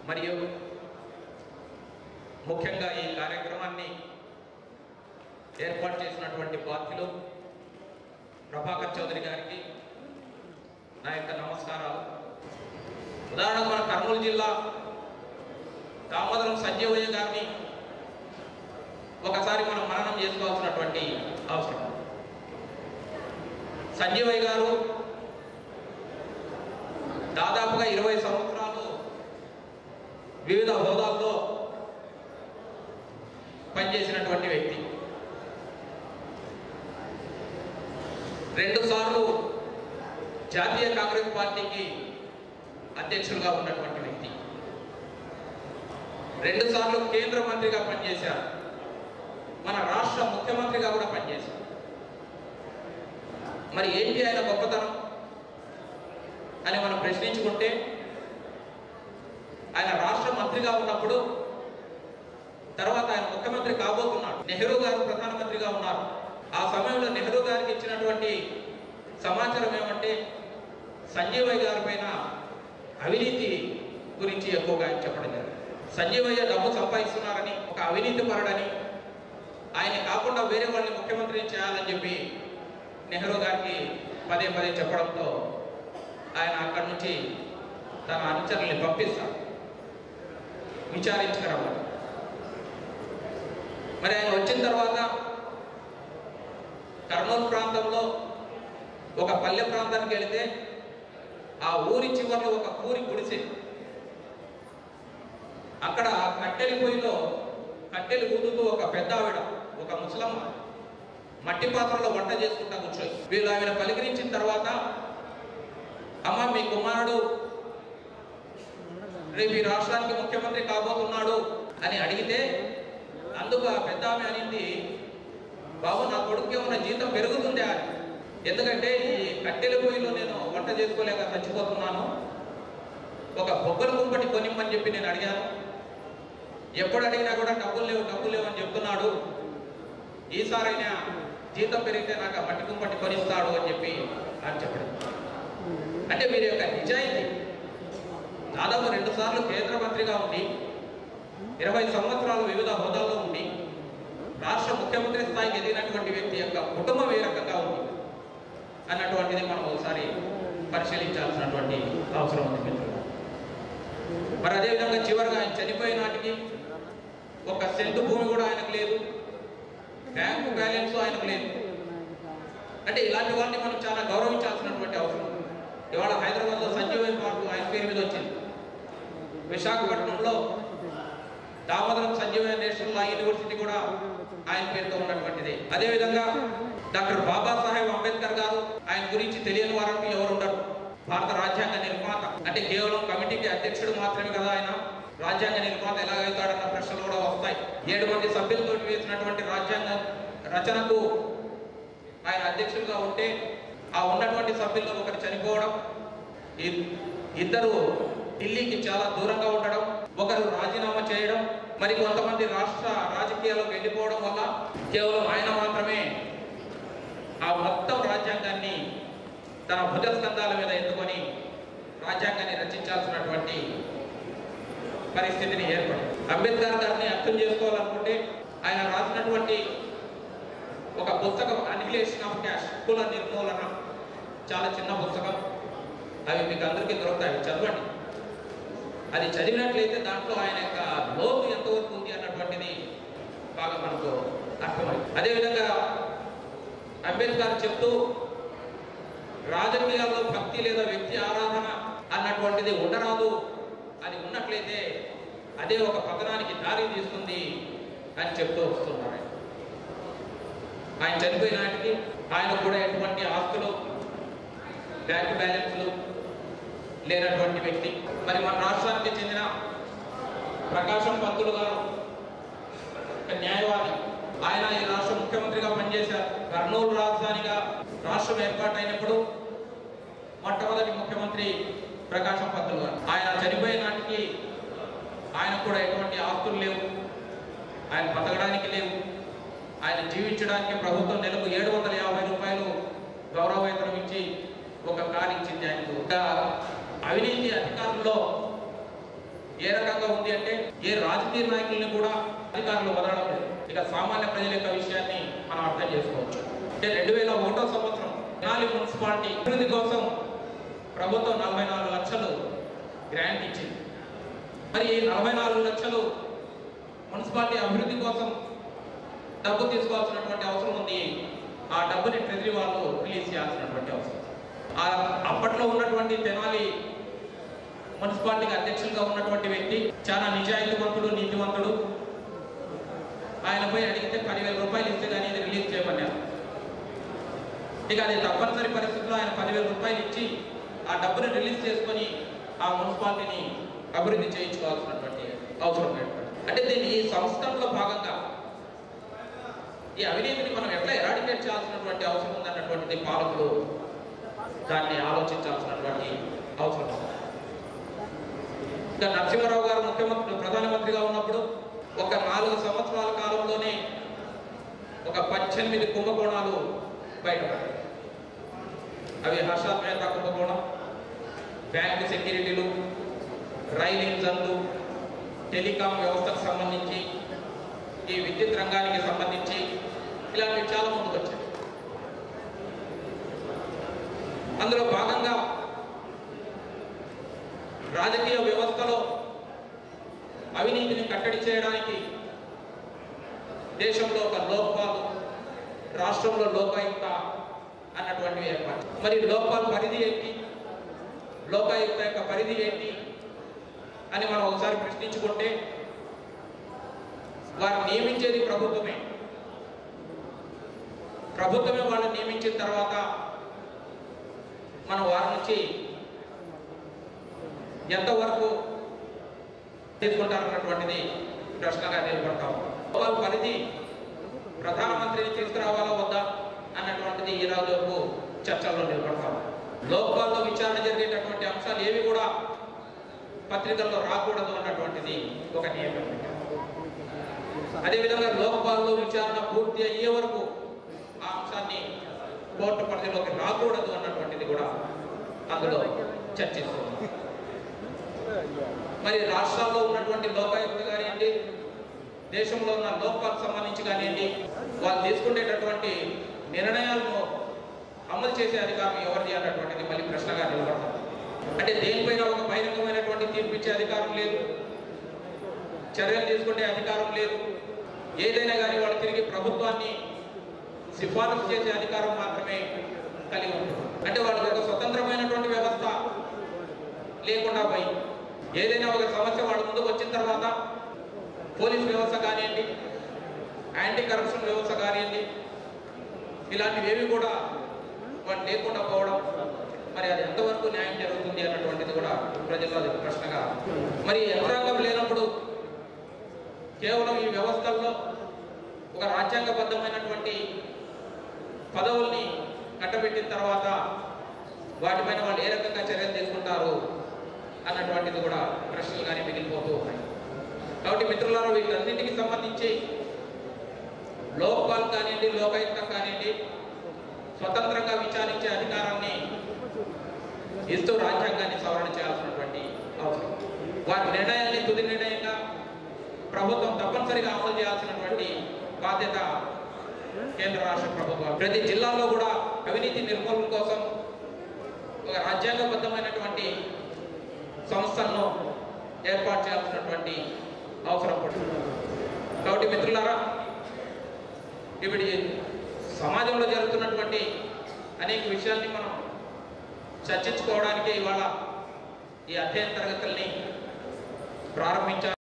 మరియు ముఖ్యంగా ఈ కార్యక్రమాన్ని ఏర్పాటు చేసినటువంటి బాధ్యులు ప్రభాకర్ చౌదరి గారికి నా యొక్క నమస్కారాలు ఉదాహరణకు మన కర్నూలు జిల్లా దామోదరం సంజీవయ్య గారిని ఒకసారి మనం మననం చేసుకోవాల్సినటువంటి అవసరం సంజీవయ్య గారు దాదాపుగా ఇరవై సంవత్సరాలు వివిధ హోదాల్లో పనిచేసినటువంటి వ్యక్తి రెండు సార్లు జాతీయ కాంగ్రెస్ పార్టీకి అధ్యక్షులుగా ఉన్నటువంటి వ్యక్తి రెండు సార్లు కేంద్ర మంత్రిగా పనిచేశారు మన రాష్ట్ర ముఖ్యమంత్రిగా కూడా పనిచేశారు మరి ఏంటి ఆయన గొప్పతనం అని మనం ప్రశ్నించుకుంటే ఆయన రాష్ట్ర మంత్రిగా ఉన్నప్పుడు తర్వాత ఆయన ముఖ్యమంత్రి కాబోతున్నాడు నెహ్రూ గారు ప్రధానమంత్రిగా ఉన్నారు ఆ సమయంలో నెహ్రూ గారికి ఇచ్చినటువంటి సమాచారం ఏమంటే సంజీవయ్య గారి పైన అవినీతి గురించి ఎక్కువగా ఆయన చెప్పడం జరిగింది సంజీవయ్య డబ్బు సంపాదిస్తున్నారని ఒక అవినీతి పరుడని ఆయన కాకుండా వేరే వాళ్ళని ముఖ్యమంత్రిని చేయాలని చెప్పి నెహ్రూ గారికి పదే పదే చెప్పడంతో ఆయన అక్కడి నుంచి తన అనుచరుల్ని పంపిస్తారు విచారించుకురమ్మని మరి ఆయన వచ్చిన తర్వాత కర్నూలు ప్రాంతంలో ఒక పల్లె ప్రాంతానికి వెళితే ఆ ఊరి చివరిలో ఒక పూరి గుడిసె అక్కడ కట్టెలి పొయ్యిలో కట్టెలు ఊదుతూ ఒక పెద్ద ఆవిడ ఒక ముసలమ్మ మట్టి పాత్రలో వంట చేసుకుంటా కూర్చోయి వీళ్ళు ఆవిడ పలికరించిన తర్వాత అమ్మ మీ కుమారుడు రేపు ఈ రాష్ట్రానికి ముఖ్యమంత్రి కాబోతున్నాడు అని అడిగితే అందుకు ఆ పెద్ద ఆమె అనింది బాబు నా కొడుకు ఉన్న జీతం పెరుగుతుందా అని ఎందుకంటే ఈ కట్టెల పొయ్యిలో నేను వంట చేసుకోలేక చచ్చిపోతున్నాను ఒక బొగ్గల కుంపటి కొనిమ్మని చెప్పి నేను అడిగాను ఎప్పుడు అడిగినా కూడా డబ్బులు లేవు డబ్బులు లేవు అని చెప్తున్నాడు ఈసారైనా జీతం పెరిగితే నాకు ఆ మట్టి కుంపటి కొనిస్తాడు అని చెప్పి అని చెప్పడం అంటే మీరు యొక్క నిజాయితీ దాదాపు రెండు సార్లు కేంద్ర మంత్రిగా ఉండి ఇరవై సంవత్సరాలు వివిధ హోదాల్లో ఉండి రాష్ట్ర ముఖ్యమంత్రి స్థాయికి ఎదిగినటువంటి వ్యక్తి యొక్క కుటుంబం ఏ రకంగా ఉంది అన్నటువంటిది మనం ఒకసారి పరిశీలించాల్సినటువంటి అవసరం ఉంది మిత్రులు మరి అదేవిధంగా చివరిగా ఆయన చనిపోయే నాటికి ఒక సెంటు భూమి కూడా ఆయనకు లేదు బ్యాంకు బ్యాలెన్స్ ఆయనకు లేదు అంటే ఇలాంటి వారిని మనం చాలా గౌరవించాల్సినటువంటి అవసరం ఉంది. ఇవాళ హైదరాబాద్లో సంజీవయ్య పార్కు ఆయన పేరు మీద వచ్చింది విశాఖపట్నంలో Damodaram Sanjivayya national law university కూడా ఆయన పేరుతో ఉన్నటువంటిది అదేవిధంగా డాక్టర్ బాబాసాహెబ్ అంబేద్కర్ గారు ఆయన గురించి తెలియని వారంటూ ఎవరు ఉండరు భారత రాజ్యాంగ నిర్మాత అంటే కేవలం కమిటీకి అధ్యక్షుడు మాత్రమే కదా ఆయన రాజ్యాంగ నిర్మాత ఎలాగవుతాడన్న ప్రశ్నలు కూడా వస్తాయి ఏడు మంది సభ్యులతో వేసినటువంటి రాజ్యాంగ రచనకు ఆయన అధ్యక్షులుగా ఉంటే ఆ ఉన్నటువంటి సభ్యుల్లో ఒకరు చనిపోవడం ఇ- ఇద్దరు ఢిల్లీకి చాలా దూరంగా ఉండడం ఒకరు రాజీనామా చేయడం మరి కొంతమంది రాష్ట్ర రాజకీయాలకు వెళ్ళిపోవడం వల్ల కేవలం ఆయన మాత్రమే ఆ మొత్తం రాజ్యాంగాన్ని తన భుజస్కంధాల మీద ఎత్తుకొని రాజ్యాంగాన్ని రచించాల్సినటువంటి పరిస్థితిని ఏర్పడింది అంబేద్కర్ గారిని అర్థం చేసుకోవాలనుకుంటే ఆయన రాసినటువంటి ఒక పుస్తకం అనిహిలేషన్ ఆఫ్ క్యాష్ కుల నిర్మూలన చాలా చిన్న పుస్తకం అవి మీకు అందరికీ దొరుకుతాయి అవి చదవండి అది చదివినట్లయితే దాంట్లో ఆయన యొక్క లోతు ఎంతవరకు ఉంది అన్నటువంటిది బాగా మనకు అర్థమైంది అదేవిధంగా అంబేద్కర్ చెప్తూ రాజకీయాల్లో భక్తి లేదా వ్యక్తి ఆరాధన అన్నటువంటిది ఉండరాదు అది ఉన్నట్లయితే అదే ఒక పతనానికి దారి తీస్తుంది అని చెప్తూ వస్తున్నారు ఆయన. ఆయన చనిపోయిన నాటికి ఆయన కూడా ఎటువంటి ఆస్తులు బ్యాంక్ బ్యాలెన్స్లు లేనటువంటి వ్యక్తి మరి మన రాష్ట్రానికి చెందిన ప్రకాశం పంతులు గారు ఒక న్యాయవాది ఆయన ఈ రాష్ట్ర ముఖ్యమంత్రిగా పనిచేశారు కర్నూలు రాజధానిగా రాష్ట్రం ఏర్పాటైనప్పుడు మొట్టమొదటి ముఖ్యమంత్రి ప్రకాశం పంతులు గారు ఆయన చనిపోయే నాటికి ఆయన కూడా ఎటువంటి ఆస్తులు లేవు ఆయన బతకడానికి లేవు ఆయన జీవించడానికి ప్రభుత్వం నెలకు ఏడు వందల యాభై రూపాయలు గౌరవ వేతనం ఇచ్చి ఒక కారు ఇచ్చింది ఆయనకు ఒక అవినీతి అధికారుల్లో ఏ రకంగా ఉంది అంటే ఏ రాజకీయ నాయకుల్ని కూడా అధికారులు వదలడం లేదు ఇక సామాన్య ప్రజల యొక్క విషయాన్ని మనం అర్థం చేసుకోవచ్చు అంటే రెండు వేల ఒకటో సంవత్సరం తెనాలి మున్సిపాలిటీ అభివృద్ధి కోసం ప్రభుత్వం నలభై నాలుగు లక్షలు గ్రాంట్ ఇచ్చింది మరి ఈ నలభై నాలుగు లక్షలు మున్సిపాలిటీ అభివృద్ధి కోసం డబ్బు తీసుకోవాల్సినటువంటి అవసరం ఉంది ఆ డబ్బుని ట్రెజరీ వాళ్ళు రిలీజ్ చేయాల్సినటువంటి అవసరం ఆ అప్పట్లో ఉన్నటువంటి తెనాలి మున్సిపాలిటీకి అధ్యక్షులుగా ఉన్నటువంటి వ్యక్తి చాలా నిజాయితీవంతుడు నీతివంతుడు ఆయనపై అడిగితే పదివేల రూపాయలు ఇస్తే కానీ ఇది రిలీజ్ చేయమన్నారు ఇక అది తప్పనిసరి పరిస్థితుల్లో ఆయన పదివేల రూపాయలు ఇచ్చి ఆ డబ్బుని రిలీజ్ చేసుకొని ఆ మున్సిపాలిటీని అభివృద్ధి చేయించుకోవాల్సినటువంటి అవసరం ఏర్పడింది అంటే దీన్ని ఈ సంస్కరణలో భాగంగా ఈ అవినీతిని మనం ఎట్లా ఎరాడికేట్ చేయాల్సినటువంటి అవసరం ఉందన్నటువంటిది పాలకులు దాన్ని ఆలోచించాల్సినటువంటి అవసరం ఉంది ఇంకా నరసింహారావు గారు ముఖ్యమంత్రి ప్రధానమంత్రిగా ఉన్నప్పుడు ఒక నాలుగు సంవత్సరాల కాలంలోనే ఒక పద్దెనిమిది కుంభకోణాలు బయటపడ్డాయి అవి హర్షాద్ మేహతా కుంభకోణం బ్యాంక్ సెక్యూరిటీలు రైలు ఇంజన్లు టెలికాం వ్యవస్థకు సంబంధించి ఈ విద్యుత్ రంగానికి సంబంధించి ఇలాంటివి చాలా ముందుకు వచ్చాయి అందులో భాగంగా రాజకీయ వ్యవస్థలో అవినీతిని కట్టడి చేయడానికి దేశంలో ఒక లోక్పాల్ రాష్ట్రంలో లోకాయుక్త అన్నటువంటివి ఏర్పాటు మరి లోక్పాల్ పరిధి ఏంటి లోకాయుక్త యొక్క పరిధి ఏంటి అని మనం ఒకసారి ప్రశ్నించుకుంటే వారు నియమించేది ప్రభుత్వమే ప్రభుత్వమే వాళ్ళని నియమించిన తర్వాత మనం వారి నుంచి ఎంతవరకు తీసుకుంటారన్నటువంటిది ప్రశ్నగా నిలబడతాం వాళ్ళ పరిధి ప్రధానమంత్రిని తీసుకురావాలా వద్దా అన్నటువంటిది ఈ రోజు చర్చల్లో నిలబడతాం లోక్పాల్లో విచారణ జరిగేటటువంటి అంశాలు ఏవి కూడా పత్రికల్లో రాకూడదు అన్నటువంటిది ఒక నియమం అదేవిధంగా లోక్పాల్లో విచారణ పూర్తి అయ్యే వరకు ఆ అంశాన్ని కోర్టు పరిధిలోకి రాకూడదు అన్నటువంటిది కూడా అందులో చర్చిస్తుంది మరి రాష్ట్రాల్లో ఉన్నటువంటి లోకాయుక్త కానివ్వండి దేశంలో ఉన్న లోకాలకు సంబంధించి కానివ్వండి వాళ్ళు తీసుకునేటటువంటి నిర్ణయాలను అమలు చేసే అధికారం ఎవరిది అన్నటువంటిది మళ్ళీ ప్రశ్నగా నిలబడుతుంది అంటే దేనిపైన ఒక బహిరంగమైనటువంటి తీర్పు ఇచ్చే అధికారం లేదు చర్యలు తీసుకునే అధికారం లేదు ఏదైనా కానీ వాళ్ళు తిరిగి ప్రభుత్వాన్ని సిఫారసు చేసే అధికారం మాత్రమే కలిగి ఉంటుంది అంటే వాళ్ళకి ఒక స్వతంత్రమైనటువంటి వ్యవస్థ లేకుండా పోయి ఏదైనా ఒక సమస్య వాళ్ళ ముందుకు వచ్చిన తర్వాత పోలీస్ వ్యవస్థ కానివ్వండి యాంటీ కరప్షన్ వ్యవస్థ కానివ్వండి ఇలాంటివి ఏవి కూడా వాళ్ళు లేకుండా పోవడం మరి అది ఎంతవరకు న్యాయం జరుగుతుంది అన్నటువంటిది కూడా ప్రజల్లో అది ప్రశ్నగా మరి యంత్రాంగం లేనప్పుడు కేవలం ఈ వ్యవస్థల్లో ఒక రాజ్యాంగబద్ధమైనటువంటి పదవుల్ని కట్టబెట్టిన తర్వాత వాటిపైన వాళ్ళు ఏ రకంగా చర్యలు తీసుకుంటారు అన్నటువంటిది కూడా ప్రశ్నలుగానే మిగిలిపోతూ ఉన్నాయి కాబట్టి మిత్రులారా వీటన్నింటికి సంబంధించి లోక్పాల్ కానివ్వండి లోకాయుక్తం కానివ్వండి స్వతంత్రంగా విచారించే అధికారాన్ని ఇస్తూ రాజ్యాంగాన్ని సవరణ చేయాల్సినటువంటి అవసరం వారి నిర్ణయాన్ని తుది నిర్ణయంగా ప్రభుత్వం తప్పనిసరిగా అమలు చేయాల్సినటువంటి బాధ్యత కేంద్ర రాష్ట్ర ప్రభుత్వం ప్రతి జిల్లాలో కూడా అవినీతి నిర్మూలన కోసం ఒక రాజ్యాంగబద్ధమైనటువంటి సంస్థలను ఏర్పాటు చేయాల్సినటువంటి అవసరం పడుతుంది కాబట్టి మిత్రులారా ఇప్పుడు ఈ సమాజంలో జరుగుతున్నటువంటి అనేక విషయాల్ని మనం చర్చించుకోవడానికి ఇవాళ ఈ అధ్యయన తరగతుల్ని ప్రారంభించారు